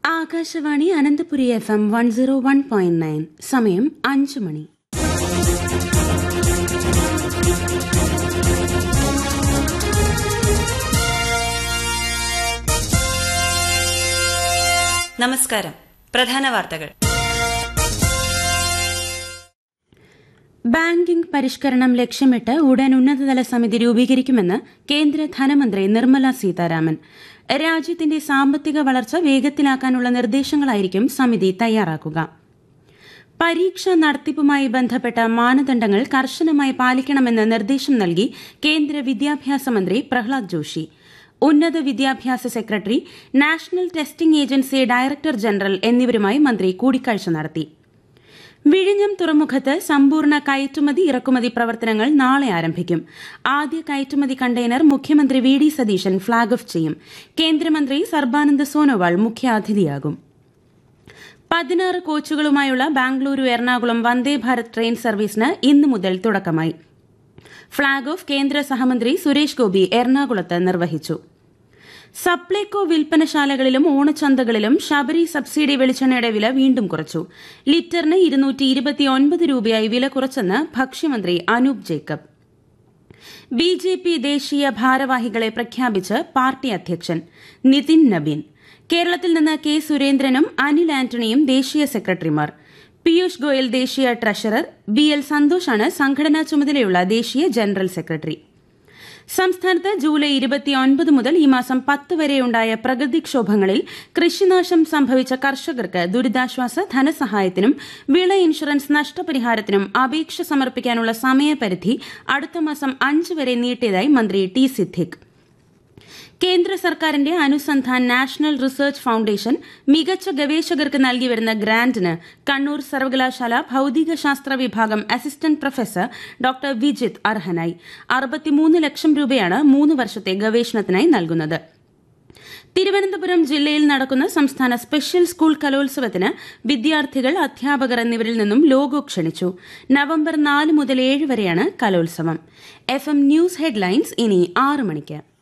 Akashvani Ananthapuri F M one zero one point nine സമയം അഞ്ചു മണി നമസ്കാരം പ്രധാന വാർത്തകൾ ബാങ്കിംഗ് പരിഷ്കരണം ലക്ഷ്യമിട്ട് ഉടൻ ഉന്നതതല സമിതി രൂപീകരിക്കുമെന്ന് കേന്ദ്ര ധനമന്ത്രി നിർമ്മല സീതാരാമൻ രാജ്യത്തിന്റെ സാമ്പത്തിക വളർച്ച വേഗത്തിലാക്കാനുള്ള നിർദ്ദേശങ്ങളായിരിക്കും സമിതി തയ്യാറാക്കുക പരീക്ഷ നടത്തിപ്പുമായി ബന്ധപ്പെട്ട മാനദണ്ഡങ്ങൾ കർശനമായി പാലിക്കണമെന്ന് നിർദ്ദേശം നൽകി കേന്ദ്ര വിദ്യാഭ്യാസ മന്ത്രി പ്രഹ്ലാദ് ജോഷി ഉന്നത വിദ്യാഭ്യാസ secretary national testing agency director general എന്നിവരുമായി മന്ത്രി കൂടിക്കാഴ്ച നടത്തി വിഴിഞ്ഞം തുറമുഖത്ത് സമ്പൂർണ്ണ കയറ്റുമതി ഇറക്കുമതി പ്രവർത്തനങ്ങൾ നാളെ ആരംഭിക്കും ആദ്യ കയറ്റുമതി കണ്ടെയ്നർ മുഖ്യമന്ത്രി V D Satheesan flag off ചെയ്യും കേന്ദ്രമന്ത്രി സർബാനന്ദ് സോനോവാൾ മുഖ്യാതിഥിയാകും പതിനാറ് കോച്ചുകളുമായുള്ള ബാംഗ്ലൂരു എറണാകുളം വന്ദേ ഭാരത് ട്രെയിൻ സർവീസിന് ഇന്നു മുതൽ തുടക്കമായി ഫ്ളാഗ് ഓഫ് കേന്ദ്ര സഹമന്ത്രി സുരേഷ് ഗോപി എറണാകുളത്ത് നിർവഹിച്ചു സപ്ലൈകോ വിൽപ്പനശാലകളിലും ഓണച്ചന്തകളിലും ശബരി സബ്സിഡി വെളിച്ചെണ്ണയുടെ വില വീണ്ടും കുറച്ചു ലിറ്ററിന് ഇരുന്നൂറ്റി ഇരുപത്തിയൊൻപത് രൂപയായി വില കുറച്ചെന്ന് ഭക്ഷ്യമന്ത്രി Anoop Jacob B J P ദേശീയ ഭാരവാഹികളെ പ്രഖ്യാപിച്ച് പാർട്ടി അധ്യക്ഷൻ നിതിൻ നബീൻ കേരളത്തിൽ നിന്ന് കെ സുരേന്ദ്രനും അനിൽ ആന്റണിയും ദേശീയ സെക്രട്ടറിമാർ പീയൂഷ് ഗോയൽ ദേശീയ ട്രഷറർ ബി എൽ സന്തോഷാണ് സംഘടനാ ചുമതലയുള്ള ദേശീയ ജനറൽ സെക്രട്ടറി സംസ്ഥാനത്ത് ജൂലൈ ഇരുപത്തിയൊൻപത് മുതൽ ഈ മാസം പത്ത് വരെയുണ്ടായ പ്രകൃതിക്ഷോഭങ്ങളിൽ കൃഷിനാശം സംഭവിച്ച കർഷകർക്ക് ദുരിതാശ്വാസ ധനസഹായത്തിനും വിള ഇൻഷുറൻസ് നഷ്ടപരിഹാരത്തിനും അപേക്ഷ സമർപ്പിക്കാനുള്ള സമയപരിധി അടുത്ത മാസം അഞ്ച് വരെ നീട്ടിയതായി മന്ത്രി ടി സിദ്ദിഖ് കേന്ദ്ര സർക്കാരിന്റെ അനുസന്ധാൻ നാഷണൽ റിസർച്ച് ഫൌണ്ടേഷൻ മികച്ച ഗവേഷകർക്ക് നൽകിവരുന്ന ഗ്രാന്റിന് കണ്ണൂർ സർവകലാശാല ഭൌതികശാസ്ത്ര വിഭാഗം അസിസ്റ്റന്റ് പ്രൊഫസർ ഡോക്ടർ വിജിത്ത് അർഹനായി അറുപത്തിമൂന്ന് ലക്ഷം രൂപയാണ് മൂന്ന് വർഷത്തെ ഗവേഷണത്തിനായി നൽകുന്നത് തിരുവനന്തപുരം ജില്ലയിൽ നടക്കുന്ന സംസ്ഥാന സ്പെഷ്യൽ സ്കൂൾ കലോത്സവത്തിന് വിദ്യാർത്ഥികൾ അധ്യാപകർ എന്നിവരിൽ നിന്നും ലോഗോ ക്ഷണിച്ചു നവംബർ നാല് മുതൽ ഏഴ് വരെയാണ് കലോത്സവം എഫ് എം ന്യൂസ് ഹെഡ്ലൈൻസ് ഇനി ആറ് മണിക്ക്